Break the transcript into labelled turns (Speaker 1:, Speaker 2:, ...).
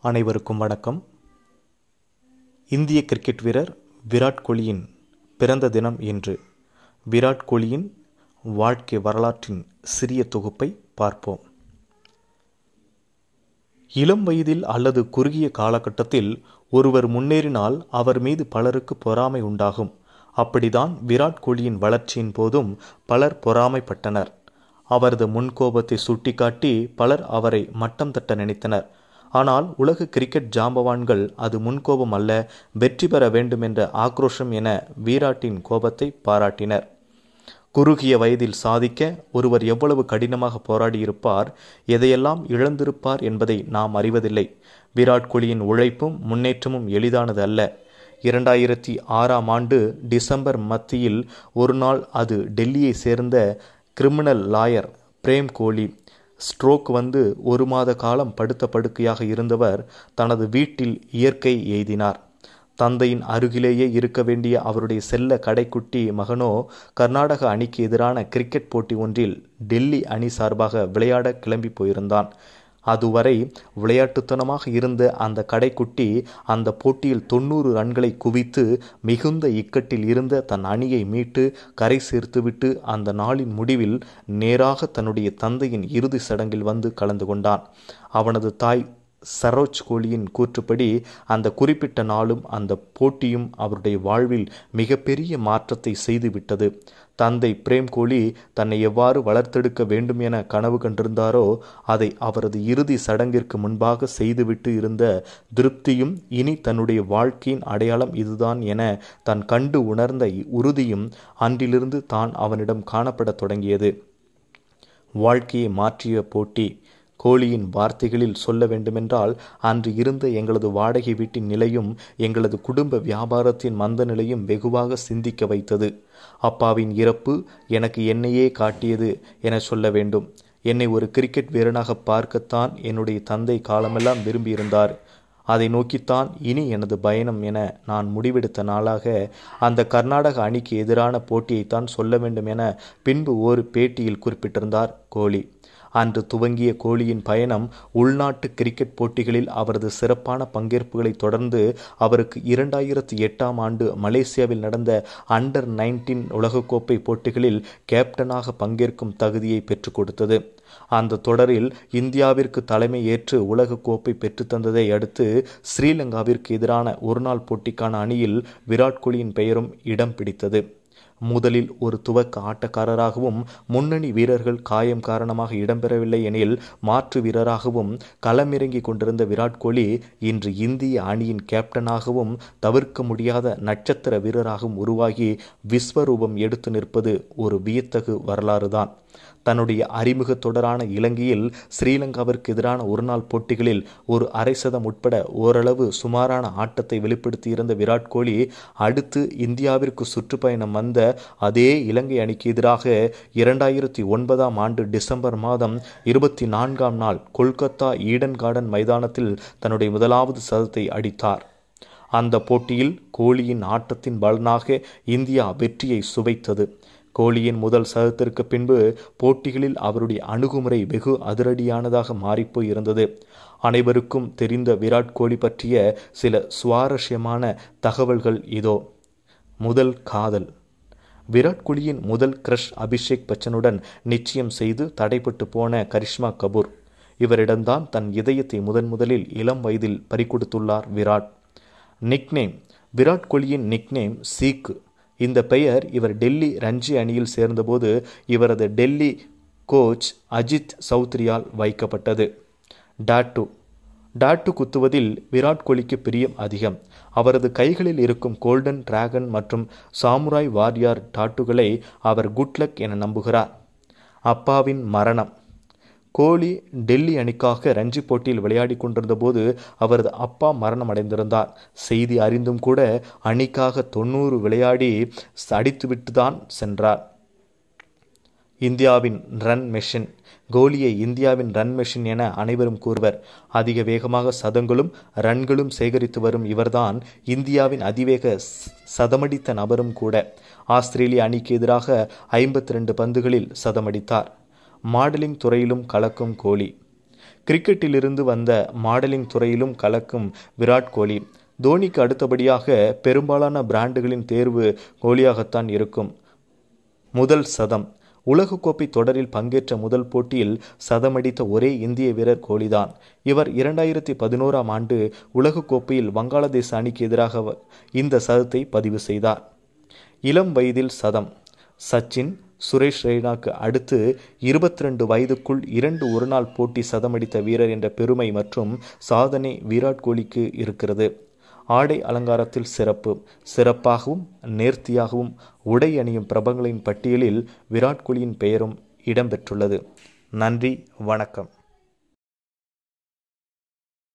Speaker 1: அனைவருக்கும் வணக்கம் இந்திய கிரிக்கெட் வீரர் விராட் கோலியின் பிறந்த தினம் இன்று விராட் கோலியின் வாழ்க்கை வரலாற்றின் சிறிய தொகுப்பை பார்ப்போம் இளம் வயதில் அல்லது குறுகிய காலகட்டத்தில் ஒருவர் முன்னேறினால் அவர் மீது பலருக்கு பொறாமை உண்டாகும் அப்படிதான் விராட் கோலியின் வளர்ச்சியின் போதும் பலர் பொறாமைப்பட்டனர் அவரது முன்கோபத்தை சுட்டிக்காட்டி பலர் அவரை மட்டம் தட்ட நினைத்தனர் ஆனால் உலக கிரிக்கெட் ஜாம்பவான்கள் அது முன்கோபம் அல்ல வெற்றி பெற வேண்டும் என்ற ஆக்ரோஷம் என வீராட்டின் கோபத்தை பாராட்டினர் குறுகிய வயதில் சாதிக்க ஒருவர் எவ்வளவு கடினமாக போராடியிருப்பார் எதையெல்லாம் இழந்திருப்பார் என்பதை நாம் அறிவதில்லை விராட் கோலியின் உழைப்பும் முன்னேற்றமும் எளிதானது அல்ல இரண்டாயிரத்தி ஆறாம் ஆண்டு டிசம்பர் மத்தியில் ஒரு நாள் அது டெல்லியை சேர்ந்த criminal lawyer Prem Kohli stroke வந்து ஒரு மாத காலம் படுத்த படுக்கையாக இருந்தவர் தனது வீட்டில் இயற்கை எய்தினார் தந்தையின் அருகிலேயே இருக்க வேண்டிய அவருடைய செல்ல கடைக்குட்டி மகனோ கர்நாடக அணிக்கு எதிரான கிரிக்கெட் போட்டி ஒன்றில் டெல்லி அணி சார்பாக விளையாட கிளம்பி போயிருந்தான் அதுவரை விளையாட்டுத்தனமாக இருந்த அந்த கடைக்குட்டி அந்த போட்டியில் தொண்ணூறு ரன்களை குவித்து மிகுந்த இக்கட்டில் இருந்த தன் அணியை மீட்டு கரை சேர்த்துவிட்டு அந்த நாளின் முடிவில் நேராக தன்னுடைய தந்தையின் இறுதி சடங்கில் வந்து கலந்து கொண்டான் அவனது தாய் சரோஜ் கோலியின் கூற்றுப்படி அந்த குறிப்பிட்ட நாளும் அந்த போட்டியும் அவருடைய வாழ்வில் மிகப்பெரிய மாற்றத்தை செய்துவிட்டது தந்தை பிரேம் கோலி தன்னை எவ்வாறு வளர்த்தெடுக்க வேண்டும் என கனவு கண்டிருந்தாரோ அதை அவரது இறுதி சடங்கிற்கு முன்பாக செய்துவிட்டு இருந்த திருப்தியும் இனி தன்னுடைய வாழ்க்கையின் அடையாளம் இதுதான் என தான் கண்டு உணர்ந்த உறுதியும் அன்றிலிருந்து தான் அவனிடம் காணப்படத் தொடங்கியது வாழ்க்கையை மாற்றிய போட்டி கோழியின் வார்த்தைகளில் சொல்ல வேண்டுமென்றால் அன்று இருந்த எங்களது வாடகை வீட்டின் நிலையும் எங்களது குடும்ப வியாபாரத்தின் மந்த நிலையும் வெகுவாக சிந்திக்க வைத்தது அப்பாவின் இறப்பு எனக்கு என்னையே காட்டியது என சொல்ல வேண்டும் என்னை ஒரு கிரிக்கெட் வீரனாக பார்க்கத்தான் என்னுடைய தந்தை காலமெல்லாம் விரும்பியிருந்தார் அதை நோக்கித்தான் இனி எனது பயணம் என நான் முடிவெடுத்த நாளாக அந்த கர்நாடக அணிக்கு எதிரான போட்டியைத்தான் சொல்ல வேண்டும் என பின்பு ஒரு பேட்டியில் குறிப்பிட்டிருந்தார் கோலி அன்று துவங்கிய கோலியின் பயணம் உள்நாட்டு கிரிக்கெட் போட்டிகளில் அவரது சிறப்பான பங்கேற்புகளை தொடர்ந்து அவருக்கு இரண்டாயிரத்தி எட்டாம் ஆண்டு மலேசியாவில் நடந்த அண்டர் நைன்டீன் உலகக்கோப்பை போட்டிகளில் கேப்டனாக பங்கேற்கும் தகுதியை பெற்றுக் கொடுத்தது அந்த தொடரில் இந்தியாவிற்கு தலைமை ஏற்று உலகக்கோப்பை பெற்றுத்தந்ததை அடுத்து ஸ்ரீலங்காவிற்கு எதிரான ஒருநாள் போட்டிக்கான அணியில் விராட் கோலியின் பெயரும் இடம் பிடித்தது முதலில் ஒரு துவக்க ஆட்டக்காரராகவும் முன்னணி வீரர்கள் காயம் காரணமாக இடம்பெறவில்லை எனில் மாற்று வீரராகவும் களமிறங்கி கொண்டிருந்த விராட் கோலி இன்று இந்திய அணியின் கேப்டனாகவும் தவிர்க்க முடியாத நட்சத்திர வீரராகவும் உருவாகி விஸ்வரூபம் எடுத்து நிற்பது ஒரு வியத்தகு வரலாறுதான் தன்னுடைய அறிமுக தொடரான இலங்கையில் ஸ்ரீலங்காவிற்கு எதிரான ஒருநாள் போட்டிகளில் ஒரு அரை சதம் உட்பட ஓரளவு சுமாரான ஆட்டத்தை வெளிப்படுத்தியிருந்த விராட் கோலி அடுத்து இந்தியாவிற்கு சுற்றுப்பயணம் வந்த அதே இலங்கை அணிக்கு எதிராக இரண்டாயிரத்தி ஒன்பதாம் ஆண்டு டிசம்பர் மாதம் இருபத்தி நான்காம் நாள் கொல்கத்தா ஈடன் கார்டன் மைதானத்தில் தன்னுடைய முதலாவது சதத்தை அடித்தார் அந்த போட்டியில் கோலியின் ஆட்டத்தின் பலனாக இந்தியா வெற்றியை சுவைத்தது கோலியின் முதல் சதத்திற்கு பின்பு போட்டிகளில் அவருடைய அணுகுமுறை வெகு அதிரடியானதாக மாறிப்போய் இருந்தது அனைவருக்கும் தெரிந்த விராட் கோலி பற்றிய சில சுவாரஸ்யமான தகவல்கள் இதோ முதல் காதல் விராட் கோலியின் முதல் கிரஷ் அபிஷேக் பச்சனுடன் நிச்சயம் செய்து தடைப்பட்டு போன கரிஷ்மா கபூர் இவரிடம்தான் தன் இதயத்தை முதன் முதலில் இளம் வயதில் பறிகொடுத்துள்ளார் விராட் நிக்நேம் விராட் கோலியின் நிக்நேம் சீக்கு இந்த பெயர் இவர் டெல்லி ரஞ்சி அணியில் சேர்ந்தபோது இவரது டெல்லி கோச் அஜித் சௌத்ரியால் வைக்கப்பட்டது டாட்டு டாட்டு குத்துவதில் விராட் கோலிக்கு பிரியம் அதிகம் அவரது கைகளில் இருக்கும் கோல்டன் டிராகன் மற்றும் சாமுராய் வாரியார் டாட்டுகளை அவர் குட்லக் என நம்புகிறார் அப்பாவின் மரணம் கோலி டெல்லி அணிக்காக ரஞ்சி போட்டியில் விளையாடி கொண்டிருந்த போது அவரது அப்பா மரணம் அடைந்திருந்தார் செய்தி அறிந்தும் கூட அணிக்காக தொண்ணூறு விளையாடி அடித்துவிட்டு தான் சென்றார் இந்தியாவின் ரன் மெஷின் கோலியை இந்தியாவின் ரன் மெஷின் என அனைவரும் கூறுவர் அதிக வேகமாக சதங்களும் ரன்களும் சேகரித்து வரும் இவர்தான் இந்தியாவின் அதிவேக சதமடித்த நபரும் கூட ஆஸ்திரேலிய அணிக்கு எதிராக ஐம்பத்தி ரெண்டு பந்துகளில் சதமடித்தார் மாடலிங் துறையிலும் கலக்கும் கோலி கிரிக்கெட்டிலிருந்து வந்த மாடலிங் துறையிலும் கலக்கும் விராட் கோலி தோனிக்கு அடுத்தபடியாக பெரும்பாலான பிராண்டுகளின் தேர்வு கோலியாகத்தான் இருக்கும் முதல் சதம் உலகக்கோப்பை தொடரில் பங்கேற்ற முதல் போட்டியில் சதமடித்த ஒரே இந்திய வீரர் கோலிதான் இவர் இரண்டாயிரத்தி பதினோராம் ஆண்டு உலகக்கோப்பையில் வங்காளதேச அணிக்கு எதிராக இந்த சதத்தை பதிவு செய்தார் இளம் வயதில் சதம் சச்சின் சுரேஷ் ரெய்னாக்கு அடுத்து இருபத்தி ரெண்டு வயதுக்குள் இரண்டு ஒருநாள் போட்டி சதமடித்த வீரர் என்ற பெருமை மற்றும் சாதனை விராட் கோலிக்கு இருக்கிறது ஆடை அலங்காரத்தில் சிறப்பு சிறப்பாகவும் நேர்த்தியாகவும் உடை அணியும் பிரபலங்களின் பட்டியலில் விராட் கோலியின் பெயரும் இடம்பெற்றுள்ளது நன்றி வணக்கம்